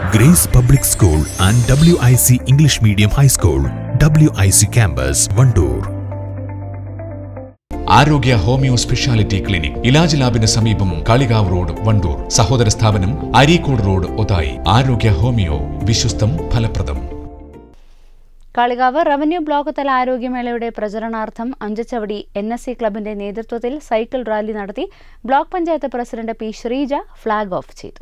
Grace public school and W I C English medium high school W I C campus Vandoor Arogya homeo speciality clinic Ilaj ലാബിന് സമീപം Kalikavu road Wandoor സഹോദര സ്ഥാപനം Areekode road Othayi Arogya homeo വിശ്വസ്തം ഫലപ്രദം Kalikavu revenue block തല ആരോഗ്യമേളയുടെ പ്രചരണാർത്ഥം അഞ്ചച്ചവടി എൻ എസ് സി ക്ലബിന്റെ നേതൃത്വത്തിൽ സൈക്കിൾ റാലി നടത്തി block panchayat president P Sreeja flag off ചെയ്തു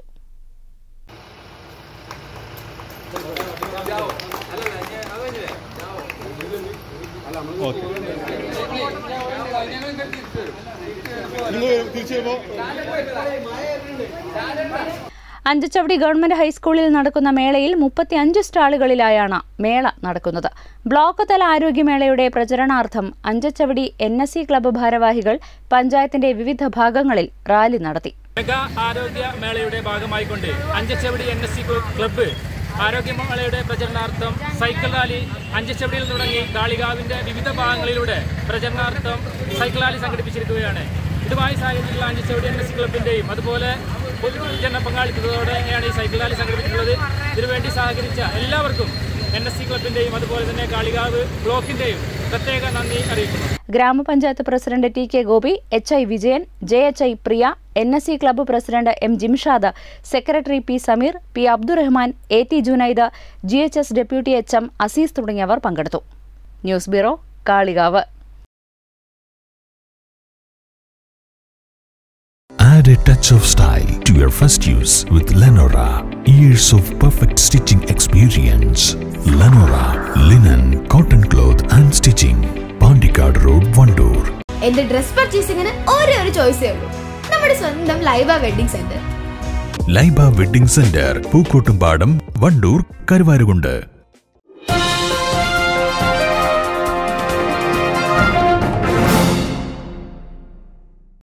അഞ്ചച്ചവടി ഗവൺമെന്റ് ഹൈസ്കൂളിൽ നടക്കുന്ന മേളയിൽ മുപ്പത്തി അഞ്ച് സ്റ്റാളുകളിലായാണ് മേള നടക്കുന്നത് ബ്ലോക്ക് തല ആരോഗ്യമേളയുടെ പ്രചരണാർത്ഥം Anchachavadi N S C club ഭാരവാഹികൾ പഞ്ചായത്തിന്റെ വിവിധ ഭാഗങ്ങളിൽ റാലി നടത്തി മെഗാ ആരോഗ്യ മേളയുടെ ഭാഗമായിക്കൊണ്ട് Anchachavadi N S C club ആരോഗ്യമേളയുടെ പ്രചരണാർത്ഥം സൈക്കിൾ റാലി അഞ്ചച്ചവടിയിൽ തുടങ്ങി കാളികാവിന്റെ വിവിധ ഭാഗങ്ങളിലൂടെ പ്രചരണാർത്ഥം സൈക്കിൾ റാലി സംഘടിപ്പിച്ചിരിക്കുകയാണ് ഇതുമായി സഹകരിച്ചിട്ടുള്ള അഞ്ചച്ചവടി എൻ എസ് സി ക്ലബിന്റെയും അതുപോലെ പൊതുജന പങ്കാളിത്തത്തോടെയാണ് ഈ സൈക്കിൾ റാലി സംഘടിപ്പിച്ചിട്ടുള്ളത് ഇതിനുവേണ്ടി സഹകരിച്ച എല്ലാവർക്കും എൻ എസ് സി ക്ലബിന്റെയും അതുപോലെ തന്നെ കാളികാവ് ബ്ലോക്കിന്റെയും പ്രത്യേക നന്ദി അറിയിക്കുന്നു ഗ്രാമപഞ്ചായത്ത് president T K Gopi H I Vijayan J H I Priya N S C club president M Jimshad secretary P Sameer P Abdurahman A T Junaid G H S deputy H M Azeez തുടങ്ങിയവർ പങ്കെടുത്തു news bureau Kalikavu Add a touch of style to your first use with Lenora. Years of perfect stitching experience. Lenora, linen, cotton cloth and stitching. Pandikad Road, Vandoor. എന്റെ dress പർച്ചേസിംഗിന് ഒരേ ഒരു ചോയ്സേ ഉള്ളൂ നമ്മുടെ സ്വന്തം Laiba wedding centre Laiba wedding centre Pookkottumpadam Vandoor Karuvarakundu